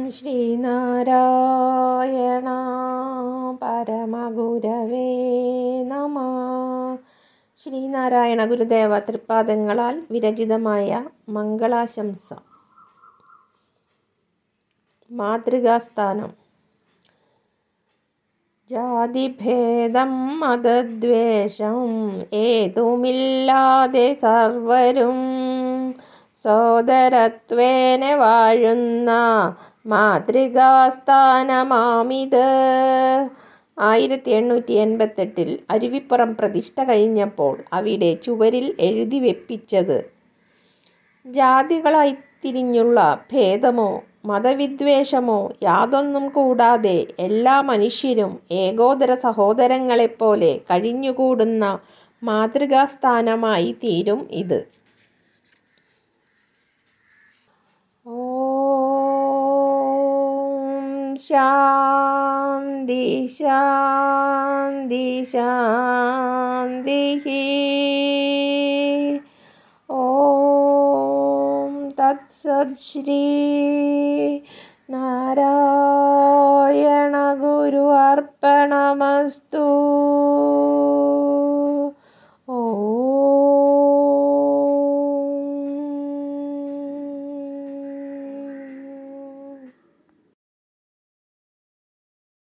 ശ്രീനാരായണ പരമഗുരവേ നമ ശ്രീനാരായണ ഗുരുദേവ തൃപ്പാദങ്ങളാൽ വിരചിതമായ മംഗളാശംസ മാതൃകാസ്ഥാനം ജാതിഭേദം മതദ്വേഷം ഏതുമില്ലാതെ സർവരും സോദരത്വേന വാഴുന്ന മാതൃകാസ്ഥാനമാമിത് ആയിരത്തി എണ്ണൂറ്റി എൺപത്തെട്ടിൽ അരുവിപ്പുറം പ്രതിഷ്ഠ കഴിഞ്ഞപ്പോൾ അവിടെ ചുവരിൽ എഴുതി വെപ്പിച്ചത് ജാതികളായി തിരിഞ്ഞുള്ള ഭേദമോ മതവിദ്വേഷമോ യാതൊന്നും കൂടാതെ എല്ലാ മനുഷ്യരും ഏകോദര സഹോദരങ്ങളെപ്പോലെ കഴിഞ്ഞുകൂടുന്ന മാതൃകാസ്ഥാനമായി തീരും ഇത് ഓം ശാന്തി ശാന്തി ശാന്തി ഓം തത്സത് ശ്രീ